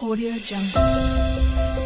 Audio Jungle.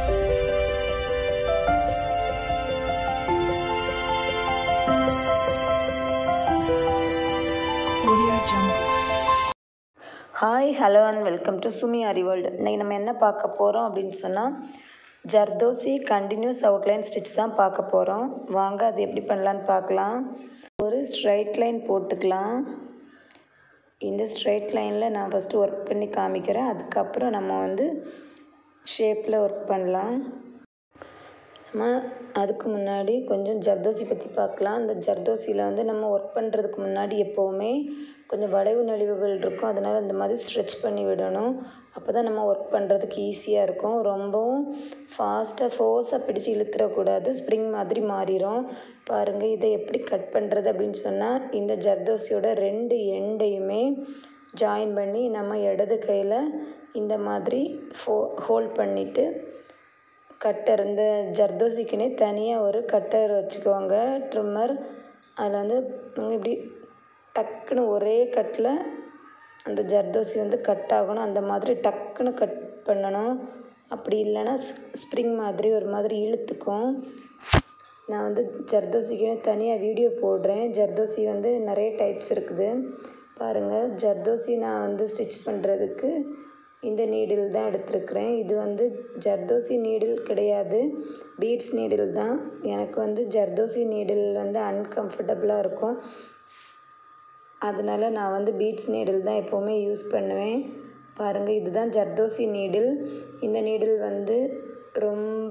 Audio Jungle. Hi hello and welcome to Sumi அறிவேர்ல்டு இன்றைக்கி நம்ம என்ன பார்க்க போகிறோம் அப்படின்னு சொன்னால் ஜர்தோசி கண்டினியூஸ் அவுட்லைன் ஸ்டிச் தான் பார்க்க போகிறோம் வாங்க அது எப்படி பண்ணலான்னு பார்க்கலாம் ஒரு ஸ்ட்ரைட் லைன் போட்டுக்கலாம் இந்த ஸ்ட்ரைட் லைனில் நான் ஃபஸ்ட்டு ஒர்க் பண்ணி காமிக்கிறேன் அதுக்கப்புறம் நம்ம வந்து ஷேப்பில் ஒர்க் பண்ணலாம் நம்ம அதுக்கு முன்னாடி கொஞ்சம் ஜர்தோசி பற்றி பார்க்கலாம் இந்த ஜர்தோசியில் வந்து நம்ம ஒர்க் பண்ணுறதுக்கு முன்னாடி எப்போவுமே கொஞ்சம் வளைவு நெளிவுகள் இருக்கும் அதனால் இந்த மாதிரி ஸ்ட்ரெச் பண்ணி விடணும் அப்போ தான் நம்ம ஒர்க் பண்ணுறதுக்கு ஈஸியாக இருக்கும் ரொம்பவும் ஃபாஸ்ட்டாக ஃபோர்ஸாக பிடிச்சி இழுத்துறக்கூடாது ஸ்ப்ரிங் மாதிரி மாறிடும் பாருங்கள் இதை எப்படி கட் பண்ணுறது அப்படின்னு சொன்னால் இந்த ஜர்தோசியோட ரெண்டு எண்டையுமே ஜாயின் பண்ணி நம்ம இடது கையில் இந்த மாதிரி ஃபோ ஹோல்ட் பண்ணிவிட்டு கட்டர் இந்த ஜர்தோசிக்குனே தனியாக ஒரு கட்டர் வச்சுக்கோங்க ட்ரிம்மர் அதில் வந்து நீங்கள் இப்படி டக்குன்னு ஒரே கட்டில் அந்த ஜர்தோசி வந்து கட் ஆகணும் அந்த மாதிரி டக்குன்னு கட் பண்ணணும் அப்படி இல்லைன்னா ஸ்ப்ரிங் மாதிரி ஒரு மாதிரி இழுத்துக்கும் நான் வந்து ஜர்தோசிக்குன்னு தனியாக வீடியோ போடுறேன் ஜர்தோசி வந்து நிறைய டைப்ஸ் இருக்குது பாருங்கள் ஜர்தோசி நான் வந்து ஸ்டிச் பண்ணுறதுக்கு இந்த நீடில் தான் எடுத்திருக்கிறேன் இது வந்து ஜர்தோசி நீடில் கிடையாது பீட்ஸ் நீடில் தான் எனக்கு வந்து ஜர்தோசி நீடில் வந்து அன்கம்ஃபர்டபுளாக இருக்கும் அதனால் நான் வந்து பீட்ஸ் நீடில் தான் எப்போவுமே யூஸ் பண்ணுவேன் பாருங்கள் இதுதான் ஜர்தோசி நீடில் இந்த நீடில் வந்து ரொம்ப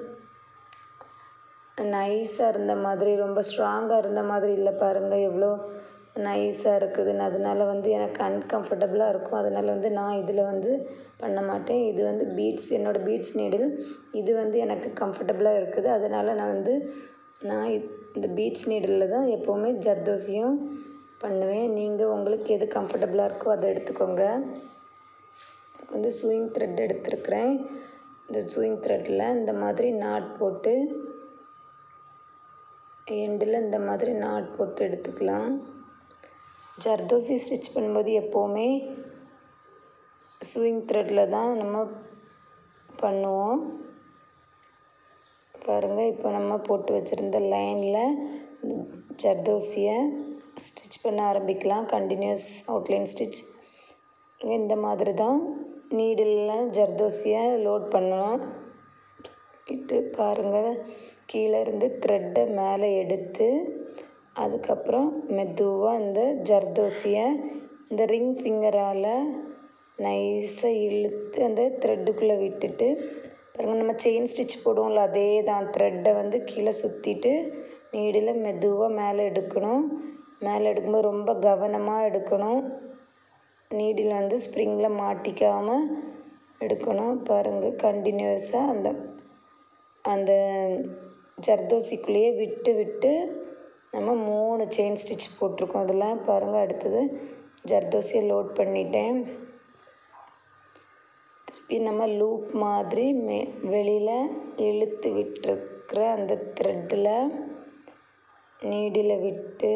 நைஸாக இருந்த மாதிரி ரொம்ப ஸ்ட்ராங்காக இருந்த மாதிரி இல்லை பாருங்கள் எவ்வளோ நைஸாக இருக்குதுன்னு அதனால வந்து எனக்கு அன்கம்ஃபர்டபுளாக இருக்கும் அதனால் வந்து நான் இதில் வந்து பண்ண மாட்டேன் இது வந்து பீட்ஸ் என்னோடய பீட்ஸ் நீடில் இது வந்து எனக்கு கம்ஃபர்டபுளாக இருக்குது அதனால் நான் வந்து நான் இந்த பீட்ஸ் நீடில் தான் எப்போவுமே ஜர்தோசியும் பண்ணுவேன் நீங்கள் உங்களுக்கு எது கம்ஃபர்டபுளாக இருக்கோ அதை எடுத்துக்கோங்க இதுக்கு வந்து சூயிங் த்ரெட் எடுத்துருக்கிறேன் இந்த சூயிங் த்ரெட்டில் இந்த மாதிரி நாட் போட்டு எண்டில் இந்த மாதிரி நாட் போட்டு எடுத்துக்கலாம் ஜர்தோசி ஸ்டிச் பண்ணும்போது எப்போவுமே சூயிங் த்ரெட்டில் தான் நம்ம பண்ணுவோம் பாருங்கள் இப்போ நம்ம போட்டு வச்சுருந்த லைனில் ஜர்தோசியை ஸ்டிச் பண்ண ஆரம்பிக்கலாம் கண்டினியூஸ் அவுட்லைன் ஸ்டிச் இந்த மாதிரி தான் நீடில் ஜர்தோசியை லோட் பண்ணணும் இட்டு பாருங்கள் கீழே இருந்து த்ரெட்டை மேலே எடுத்து அதுக்கப்புறம் மெதுவாக இந்த ஜர்தோசியை இந்த ரிங் ஃபிங்கரால் நைஸாக இழுத்து அந்த த்ரெட்டுக்குள்ளே விட்டுட்டு பாருங்கள் நம்ம செயின் ஸ்டிச் போடுவோம்ல அதே தான் த்ரெட்டை வந்து கீழே சுற்றிட்டு நீடில் மெதுவாக மேலே எடுக்கணும் மேலே எடுக்கும்போது ரொம்ப கவனமாக எடுக்கணும் நீடில் வந்து ஸ்ப்ரிங்கில் மாட்டிக்காமல் எடுக்கணும் பாருங்கள் கண்டினியூஸாக அந்த அந்த ஜர்தோசிக்குள்ளேயே விட்டு விட்டு நம்ம மூணு செயின் ஸ்டிச் போட்டிருக்கோம் அதில் பாருங்கள் அடுத்தது ஜர்தோசியை லோட் பண்ணிட்டேன் திருப்பி நம்ம லூப் மாதிரி மே வெளியில் இழுத்து விட்டுருக்கிற அந்த த்ரெட்டில் நீடில் விட்டு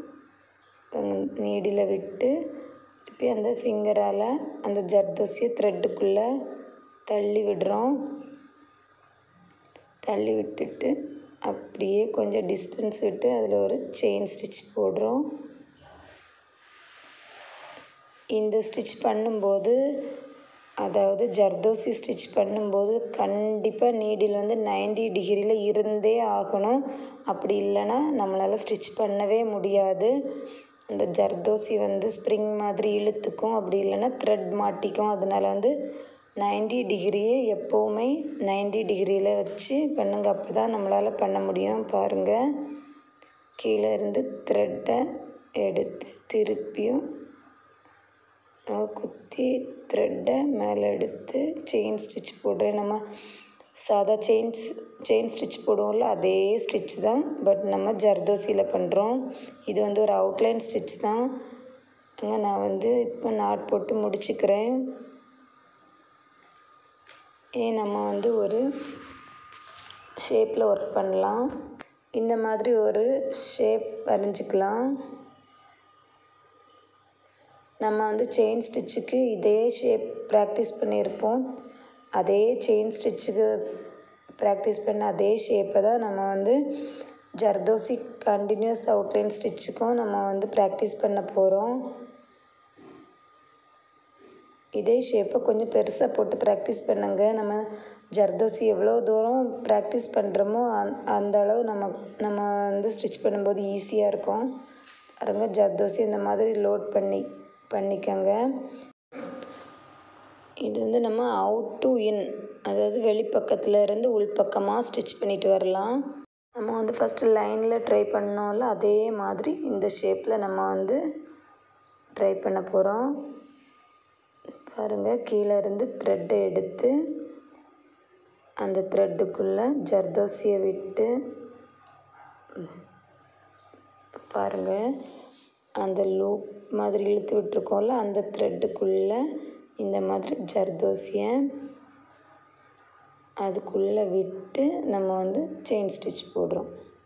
நீடில் விட்டு திருப்பி அந்த ஃபிங்கரால் அந்த ஜர்தோசியை த்ரெட்டுக்குள்ளே தள்ளி விடுறோம் தள்ளி விட்டுட்டு அப்படியே கொஞ்சம் டிஸ்டன்ஸ் விட்டு அதில் ஒரு செயின் ஸ்டிச் போடுறோம் இந்த ஸ்டிச் பண்ணும்போது அதாவது ஜர்தோசி ஸ்டிச் பண்ணும்போது கண்டிப்பாக நீடில் வந்து நைன்டி டிகிரியில் இருந்தே ஆகணும் அப்படி இல்லைன்னா நம்மளால் ஸ்டிச் பண்ணவே முடியாது அந்த ஜர்தோசி வந்து ஸ்ப்ரிங் மாதிரி இழுத்துக்கும் அப்படி இல்லைன்னா த்ரெட் மாட்டிக்கும் அதனால் வந்து நைன்டி டிகிரியே எப்போவுமே நைன்டி டிகிரியில் வச்சு பண்ணுங்க அப்போ தான் நம்மளால் பண்ண முடியும் பாருங்கள் கீழே இருந்து த்ரெட்டை எடுத்து திருப்பியும் குத்தி த்ரெட்டை மேலே எடுத்து செயின் ஸ்டிச் போடுறேன் நம்ம சாதா செயின்ஸ் செயின் ஸ்டிச் போடுவோம்ல அதே ஸ்டிச் தான் பட் நம்ம ஜர்தோசியில் பண்ணுறோம் இது வந்து ஒரு அவுட்லைன் ஸ்டிச் தான் அங்கே நான் வந்து இப்போ நாட் போட்டு முடிச்சுக்கிறேன் ஏ நம்ம வந்து ஒரு ஷேப்பில் ஒர்க் பண்ணலாம் இந்த மாதிரி ஒரு ஷேப் வரைஞ்சிக்கலாம் நம்ம வந்து செயின் ஸ்டிச்சுக்கு இதே ஷேப் ப்ராக்டிஸ் பண்ணியிருப்போம் அதே செயின் ஸ்டிச்சுக்கு ப்ராக்டிஸ் பண்ண அதே ஷேப்பை தான் நம்ம வந்து ஜர்தோசி கண்டினியூஸ் அவுட்லைன் ஸ்டிச்சுக்கும் நம்ம வந்து ப்ராக்டிஸ் பண்ண போகிறோம் இதே ஷேப்பை கொஞ்சம் பெருசாக போட்டு ப்ராக்டிஸ் பண்ணுங்க நம்ம ஜர்தோசி எவ்வளோ தூரம் ப்ராக்டிஸ் பண்ணுறோமோ அந் அந்த அளவு நம்ம நம்ம வந்து ஸ்டிச் பண்ணும்போது ஈஸியாக இருக்கும் பாருங்க ஜர்தோசி இந்த மாதிரி லோட் பண்ணி பண்ணிக்கோங்க இது வந்து நம்ம அவுட் டு இன் அதாவது வெளிப்பக்கத்தில் இருந்து உள்பக்கமாக ஸ்டிச் பண்ணிட்டு வரலாம் நம்ம வந்து ஃபஸ்ட்டு லைனில் ட்ரை பண்ணோம்ல அதே மாதிரி இந்த ஷேப்பில் நம்ம வந்து ட்ரை பண்ண போகிறோம் பாருங்கள் கீழே இருந்து த்ரெட்டை எடுத்து அந்த த்ரெட்டுக்குள்ளே ஜர்தோசியை விட்டு பாருங்கள் அந்த லூப் மாதிரி இழுத்து விட்டுருக்கோம்ல அந்த த்ரெட்டுக்குள்ளே இந்த மாதிரி ஜர்தோசியை அதுக்குள்ளே விட்டு நம்ம வந்து செயின் ஸ்டிச் போடுறோம்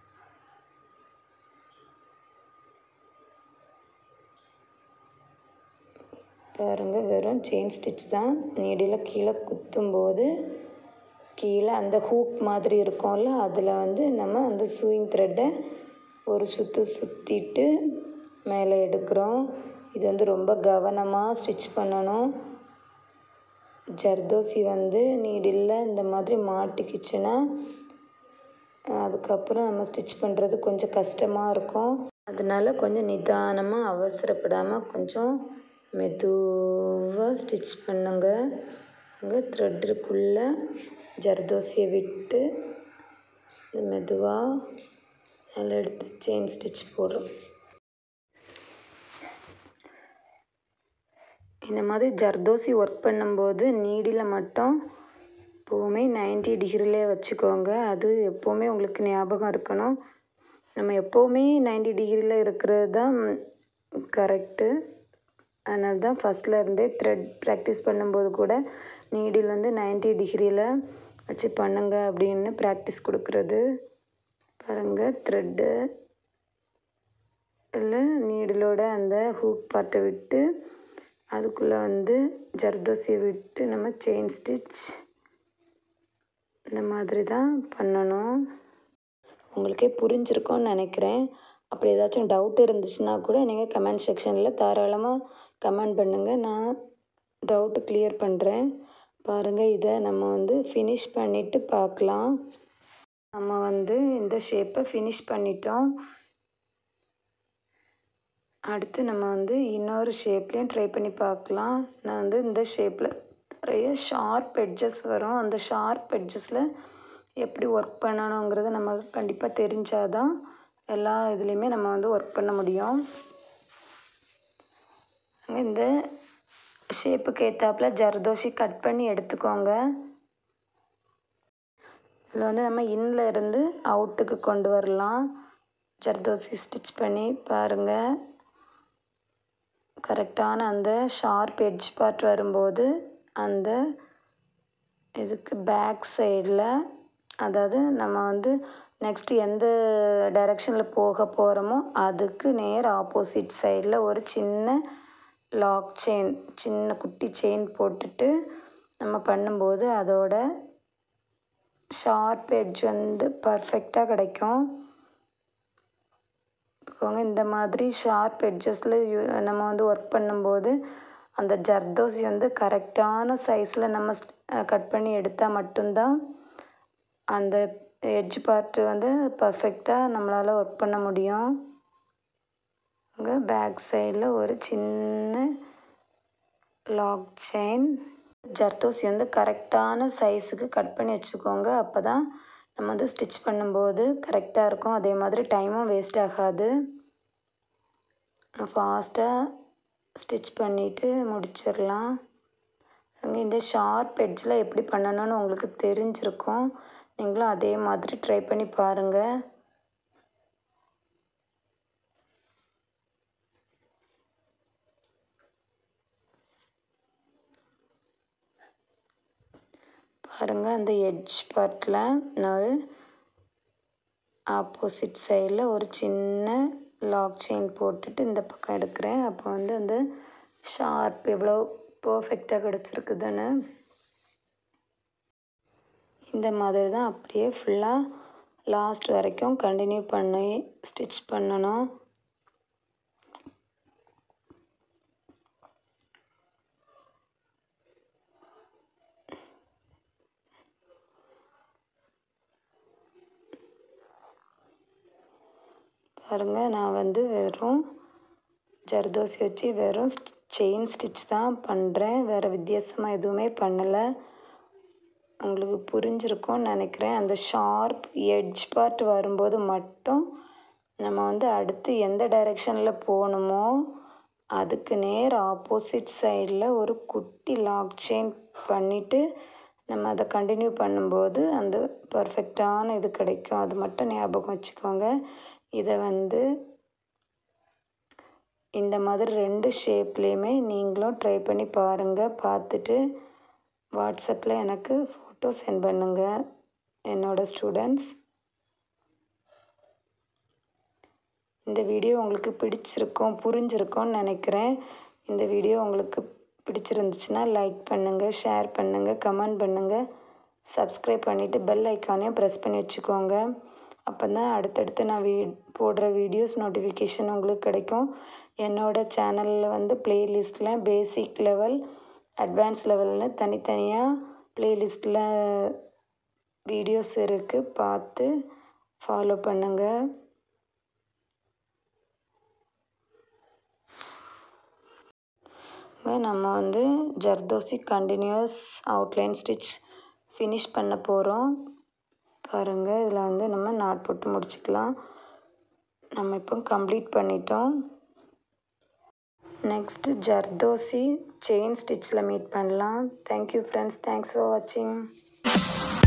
பாருங்க வெறும் செயின் ஸ்டிச் தான் நீடியில் கீழே குத்தும்போது கீழே அந்த ஹூக் மாதிரி இருக்கும்ல அதில் வந்து நம்ம அந்த சூயிங் த்ரெட்டை ஒரு சுற்று சுற்றிட்டு மேலே எடுக்கிறோம் இது வந்து ரொம்ப கவனமாக ஸ்டிச் பண்ணணும் ஜர்தோசி வந்து நீடில் இந்த மாதிரி மாட்டிக்கிச்சுன்னா அதுக்கப்புறம் நம்ம ஸ்டிச் பண்ணுறது கொஞ்சம் கஷ்டமாக இருக்கும் அதனால கொஞ்சம் நிதானமாக அவசரப்படாமல் கொஞ்சம் மெதுவாக ஸ்டிச் பண்ணுங்க அங்கே த்ரெட்டுக்குள்ளே ஜர்தோசியை விட்டு மெதுவாக அதில் எடுத்து செயின் ஸ்டிச் போடுறோம் இந்த மாதிரி ஜர்தோசி ஒர்க் பண்ணும்போது நீடில் மட்டும் எப்போவுமே நைன்டி டிகிரிலே வச்சுக்கோங்க அது எப்போவுமே உங்களுக்கு ஞாபகம் இருக்கணும் நம்ம எப்போவுமே நைன்டி டிகிரியில் இருக்கிறது தான் கரெக்டு அதனால தான் ஃபஸ்ட்டில் இருந்தே த்ரெட் ப்ராக்டிஸ் பண்ணும்போது கூட நீடில் வந்து நைன்டி டிகிரியில் வச்சு பண்ணுங்க அப்படின்னு ப்ராக்டிஸ் கொடுக்குறது பாருங்கள் த்ரெட்டு இல்லை நீடிலோட அந்த ஹூக் பார்ட்டை விட்டு அதுக்குள்ளே வந்து ஜர்தோசியை விட்டு நம்ம செயின் ஸ்டிச் இந்த மாதிரி தான் பண்ணணும் உங்களுக்கே புரிஞ்சிருக்கோன்னு நினைக்கிறேன் அப்படி ஏதாச்சும் டவுட் இருந்துச்சுன்னா கூட நீங்கள் கமெண்ட் செக்ஷனில் தாராளமாக கமெண்ட் பண்ணுங்கள் நான் டவுட்டு கிளியர் பண்ணுறேன் பாருங்கள் இதை நம்ம வந்து ஃபினிஷ் பண்ணிவிட்டு பார்க்கலாம் நம்ம வந்து இந்த ஷேப்பை ஃபினிஷ் பண்ணிட்டோம் அடுத்து நம்ம வந்து இன்னொரு ஷேப்லேயும் ட்ரை பண்ணி பார்க்கலாம் நான் வந்து இந்த ஷேப்பில் நிறைய ஷார்ப் எட்ஜஸ் வரும் அந்த ஷார்ப் எட்ஜஸில் எப்படி ஒர்க் பண்ணணுங்கிறத நம்ம கண்டிப்பாக தெரிஞ்சாதான் எல்லா இதுலேயுமே நம்ம வந்து ஒர்க் பண்ண முடியும் இந்த ஷேப்புக்கு ஏற்றாப்புல ஜர்தோஷி கட் பண்ணி எடுத்துக்கோங்க இதில் வந்து நம்ம இன்னில் இருந்து அவுட்டுக்கு கொண்டு வரலாம் ஜர்தோசி ஸ்டிச் பண்ணி பாருங்கள் கரெக்டான அந்த ஷார்ப் எட்ஜ் பார்ட் வரும்போது அந்த இதுக்கு பேக் சைடில் அதாவது நம்ம வந்து நெக்ஸ்ட்டு எந்த டைரெக்ஷனில் போக போகிறோமோ அதுக்கு நேர் ஆப்போசிட் சைடில் ஒரு சின்ன லாக் செயின் சின்ன குட்டி செயின் போட்டுட்டு நம்ம பண்ணும்போது அதோட ஷார்ப் எட்ஜ் வந்து பர்ஃபெக்டாக கிடைக்கும் பார்த்துக்கோங்க இந்த மாதிரி ஷார்ப் எட்ஜஸில் நம்ம வந்து ஒர்க் பண்ணும்போது அந்த ஜர்தோசி வந்து கரெக்டான சைஸில் நம்ம கட் பண்ணி எடுத்தால் மட்டும்தான் அந்த எட்ஜ் பார்ட்டு வந்து பர்ஃபெக்டாக நம்மளால் ஒர்க் பண்ண முடியும் அங்கே பேக் சைடில் ஒரு சின்ன லாக் செயின் ஜர்தோசி வந்து கரெக்டான சைஸுக்கு கட் பண்ணி வச்சுக்கோங்க அப்போ தான் நம்ம வந்து ஸ்டிச் பண்ணும்போது கரெக்டாக இருக்கும் அதே மாதிரி டைமும் வேஸ்ட் ஆகாது ஃபாஸ்ட்டாக ஸ்டிச் பண்ணிவிட்டு முடிச்சிடலாம் இந்த ஷார்ப் எட்ஜில் எப்படி பண்ணணும்னு உங்களுக்கு தெரிஞ்சிருக்கும் நீங்களும் அதே மாதிரி ட்ரை பண்ணி பாருங்கள் பாருங்கள் அந்த எட்ஜ் பார்ட்டில் நான் ஆப்போசிட் சைடில் ஒரு சின்ன லாக் செயின் போட்டுட்டு இந்த பக்கம் எடுக்கிறேன் அப்போ வந்து அந்த ஷார்ப் எவ்வளோ பர்ஃபெக்டாக கிடச்சிருக்குதுன்னு இந்த மாதிரி தான் அப்படியே ஃபுல்லாக லாஸ்ட் வரைக்கும் கண்டினியூ பண்ணி ஸ்டிச் பண்ணணும் பாருங்கள் நான் வந்து வெறும் ஜர்தோசி வச்சு வெறும் செயின் ஸ்டிச் தான் பண்ணுறேன் வேறு வித்தியாசமாக எதுவுமே பண்ணலை உங்களுக்கு புரிஞ்சிருக்கும்னு நினைக்கிறேன் அந்த ஷார்ப் எட்ஜ் பார்ட் வரும்போது மட்டும் நம்ம வந்து அடுத்து எந்த டைரெக்ஷனில் போகணுமோ அதுக்கு நேர் ஆப்போசிட் சைடில் ஒரு குட்டி லாக் செயின் பண்ணிவிட்டு நம்ம அதை கண்டினியூ பண்ணும்போது அந்த பர்ஃபெக்டான இது கிடைக்கும் அது மட்டும் ஞாபகம் வச்சுக்கோங்க இதை வந்து இந்த மாதிரி ரெண்டு ஷேப்லேயுமே நீங்களும் ட்ரை பண்ணி பாருங்கள் பார்த்துட்டு வாட்ஸ்அப்பில் எனக்கு ஃபோட்டோ சென்ட் பண்ணுங்கள் என்னோடய ஸ்டூடெண்ட்ஸ் இந்த வீடியோ உங்களுக்கு பிடிச்சிருக்கும் புரிஞ்சிருக்கும்னு நினைக்கிறேன் இந்த வீடியோ உங்களுக்கு பிடிச்சிருந்துச்சுன்னா லைக் பண்ணுங்கள் ஷேர் பண்ணுங்கள் கமெண்ட் பண்ணுங்கள் சப்ஸ்கிரைப் பண்ணிவிட்டு பெல் ஐக்கானையும் ப்ரெஸ் பண்ணி வச்சுக்கோங்க அப்போ தான் அடுத்தடுத்து நான் வீ போடுற வீடியோஸ் நோட்டிஃபிகேஷன் உங்களுக்கு கிடைக்கும் என்னோடய சேனலில் வந்து ப்ளேலிஸ்ட்டில் பேசிக் லெவல் அட்வான்ஸ் லெவல்னு தனித்தனியாக ப்ளேலிஸ்ட்டில் வீடியோஸ் இருக்குது பார்த்து ஃபாலோ பண்ணுங்கள் நம்ம வந்து zardozi continuous outline stitch finish பண்ண போகிறோம் பாருங்கள் இதில் வந்து நம்ம நாட் போட்டு முடிச்சுக்கலாம் நம்ம இப்போ கம்ப்ளீட் பண்ணிட்டோம் நெக்ஸ்ட்டு ஜர்தோசி செயின் ஸ்டிச்சில் மீட் பண்ணலாம் தேங்க்யூ ஃப்ரெண்ட்ஸ் தேங்க்ஸ் ஃபார் வாட்சிங்